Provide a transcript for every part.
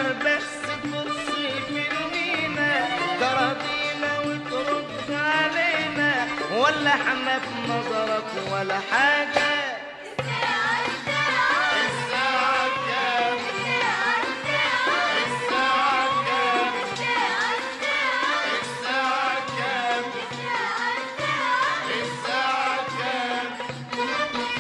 بس تبص في المينا تراضينا وترد علينا ولا احنا في نظرك ولا حاجة الساعة كام الساعة كام الساعة كام الساعة كام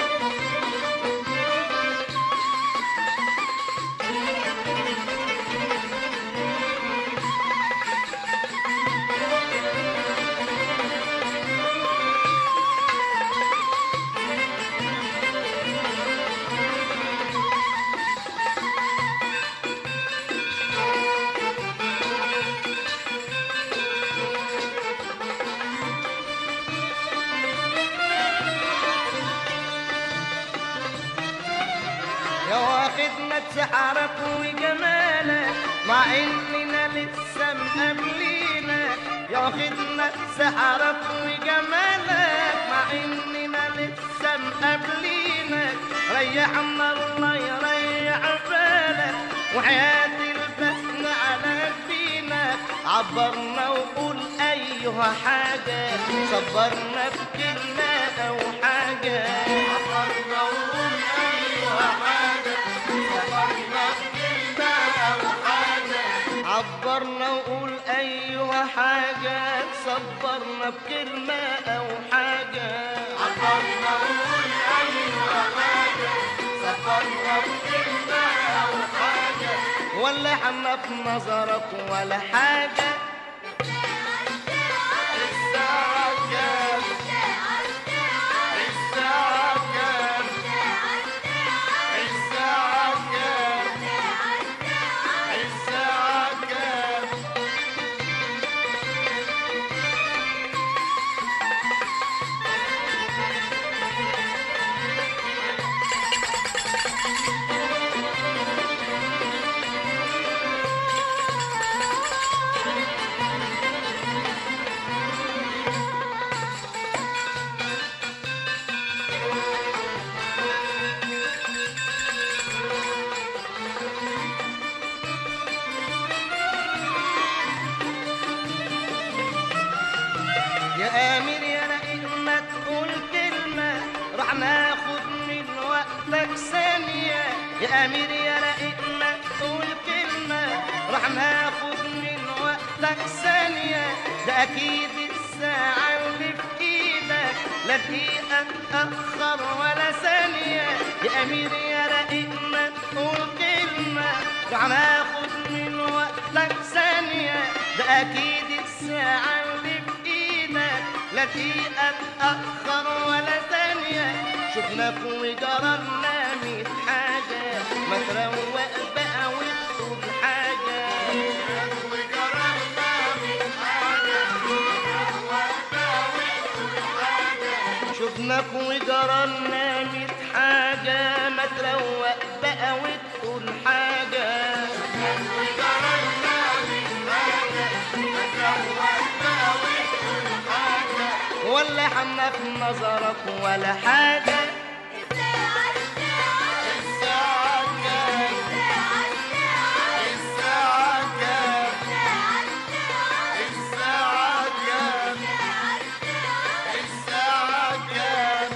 يا واخدنا بسحرك وجمالك مع اننا لسه مقابلينك يا واخدنا بسحرك وجمالك مع اننا لسه مقابلينك ريحنا الله يريح بالك وحياة البسن على جبينك عبرنا وقول ايها حاجة صبرنا بكلمة او حاجة عبرنا وقول ايها حاجة صبرنا بكلمة او حاجة عبرنا وقول ايها حاجة صبرنا بكلمة او حاجة عبرنا وقول ايها حاجة صبرنا بكلمة او حاجة ولا احنا في نظرك ولا حاجة الساعة كام الساعة كام الساعة كام الساعة كام يا امير يا نقيل ما تقول كلمة راح ناخد من وقتك ثانية يا امير يا نقيل ما تقول كلمة راح ناخد من وقتك ثانية ده اكيد الساعة اللي في ايدك لا دقيقة تأخر ولا ثانية يا امير يا رقيق ما تقول كلمة راح ناخد من وقتك ثانية ده اكيد الساعة اللي في ايدك لا دقيقة تأخر ولا ثانية شفناك وجرالنا ميت حاجة ما تروق بقى وتقول حاجة شفناك وجرالنا ميت حاجة ما تروق بقى وتقول حاجة ولا حنا في نظرك ولا حاجة الساعة كام الساعة كام الساعة كام الساعة كام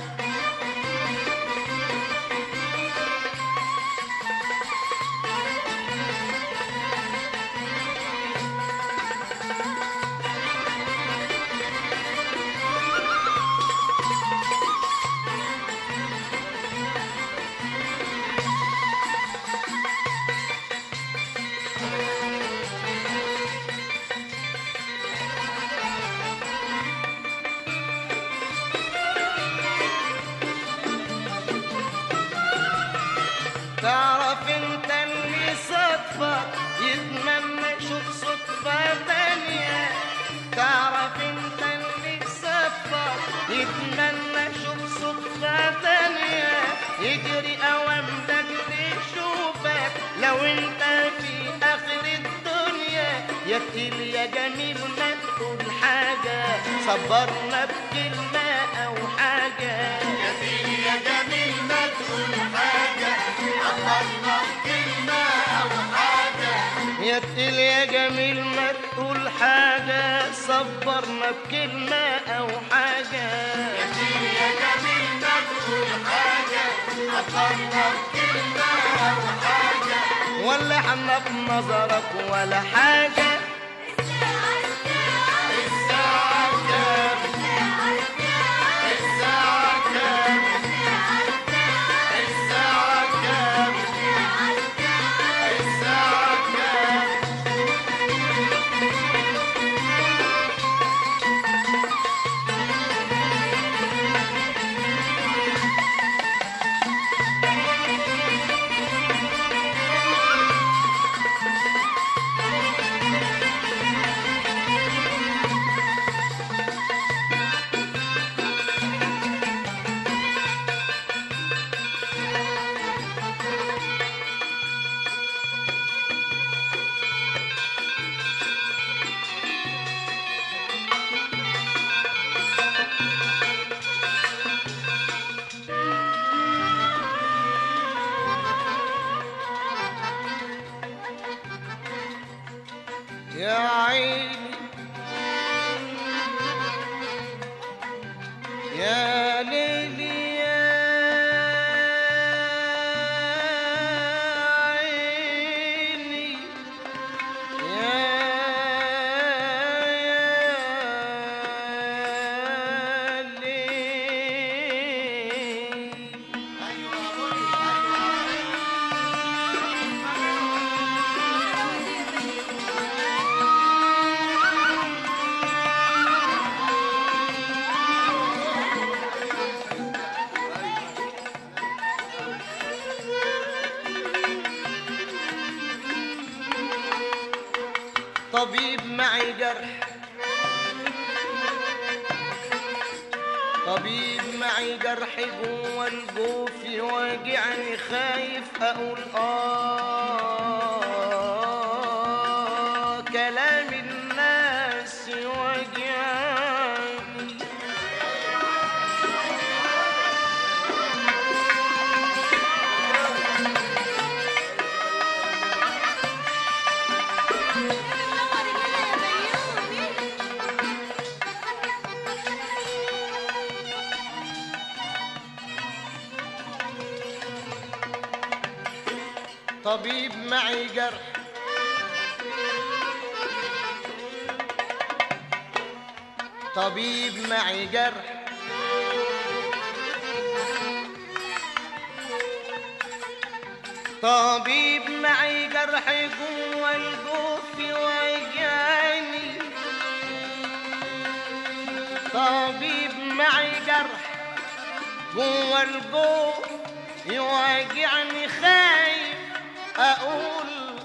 تعرف انت اللي صدفة يتمنى يشوف صدفة تانية تعرف انت اللي صدفة يتمنى يشوف صدفة تانية يجري اوام لاجل يشوفك لو انت في اخر الدنيا يا تقيل يا جميل ما تقول حاجة صبرنا بكلمة او حاجة يا سيدي يا جميل ما تقول حاجة عبرنا بكلمة أو حاجة يا تقيل يا جميل ما تقول حاجة صبرنا بكلمة أو حاجة يا جميل ما تقول حاجة عطرنا بكلمة أو حاجة ولا احنا بنظرك ولا حاجة الساعة كام الساعة كام الساعة كام الساعة كام يا عيني يا ليلي يا عيني يا يا ليل طبيب معي جرح طبيب معي جرح جوا الجوف واجعني خايف اقول اه كلام الناس واجعني طبيب معي جرح طبيب معي جرح طبيب معي جرح جوا الجوف وجاني طبيب معي جرح جوا الجوف يواجعني خايف اقول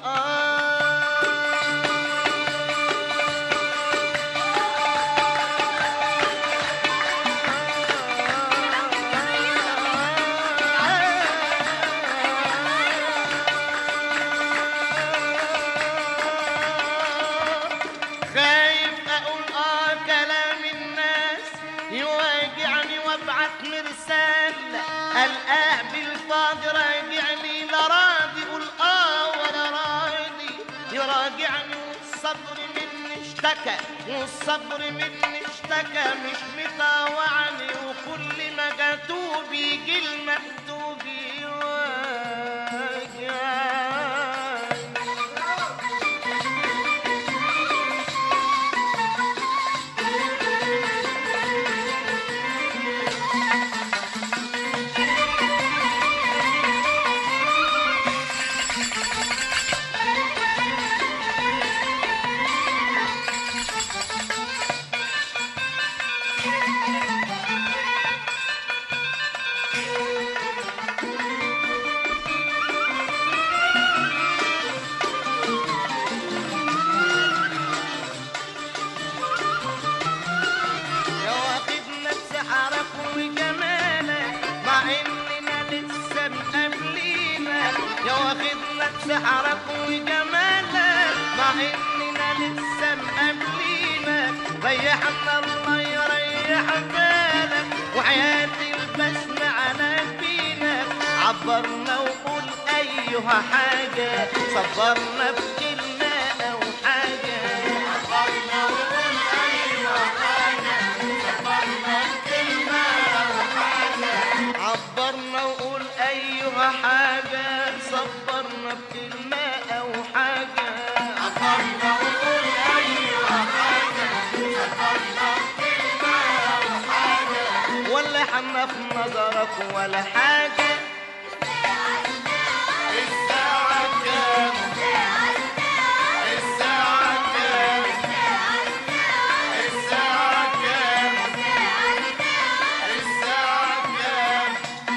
خايف اقول اه كلام الناس يواجعني وابعت مرسال القاه بالفاضي راجعني لا راضي يقول اه ولا راضي يراجعني والصبر مني اشتكى والصبر مني اشتكى مش مطاوعني وكل ما جاتوه بيجي المكتوب يواجعني يا واخدنا بسحرك وجمالك مع اننا لسه مقابلينا يا واخدنا بسحرك وجمالك مع اننا لسه مقابلينا ريحنا الله يريح بالك وحياتي البسمة على فينا عبرنا وقول ايها حاجة صبرنا بكلمة احنا في نظرك ولا حاجة الساعة كام الساعة كام الساعة كام الساعة كام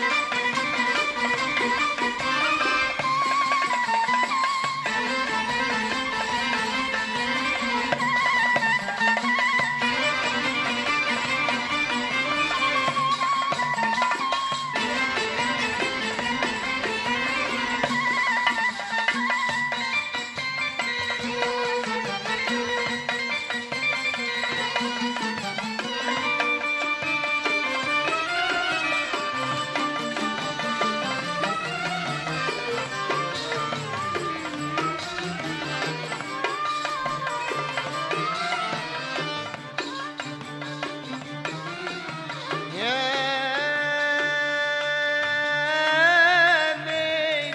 يا ليل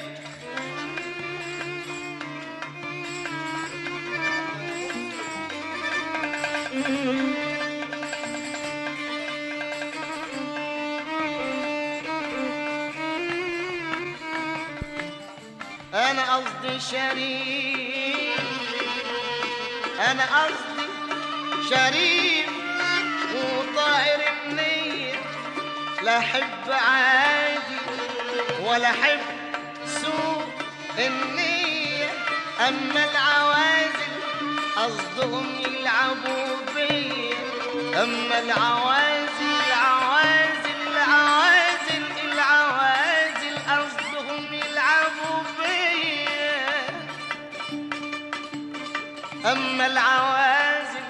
انا قصدي شريف انا قصدي شريف وطائر منير لا احب عادي ولا احب سوء النية اما العوازل قصدهم يلعبوا بيا اما العوازل العوازل العوازل العوازل قصدهم يلعبوا بيا اما العوازل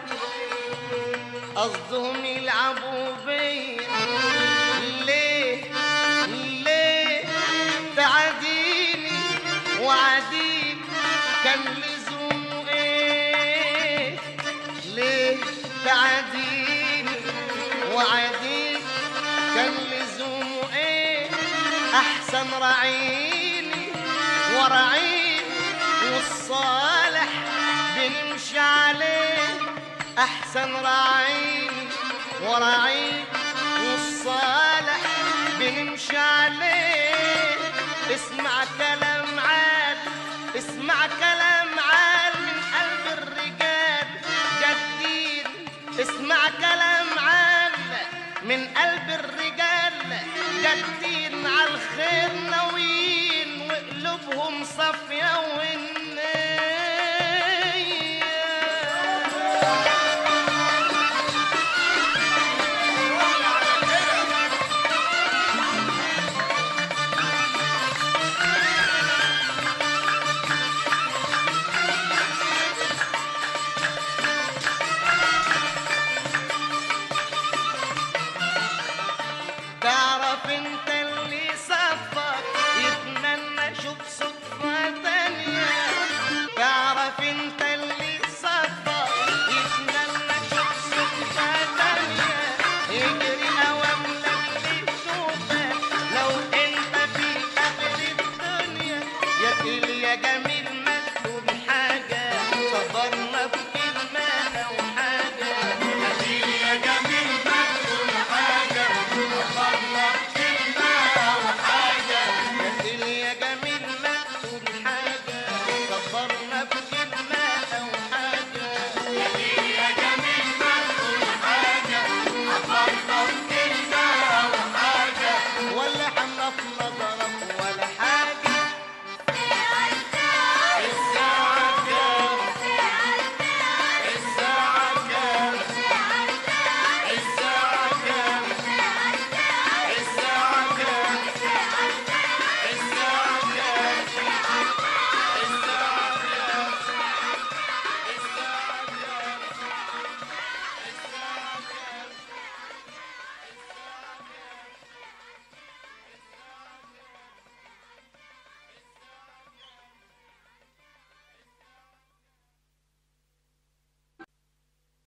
قصدهم يلعبوا بيا ليه ليه تعديني وعديك كان لزومه ايه ليه تعديني وعديك كان لزومه ايه احسن رعيني ورعيني والصالح بنمشي عليه احسن راعيني وراعيك والصالح بنمشي عليه اسمع كلام عال اسمع كلام عال من قلب الرجال جديد اسمع كلام عال من قلب الرجال جدين على الخير ناويين وقلوبهم صافيه والنية تعرف انت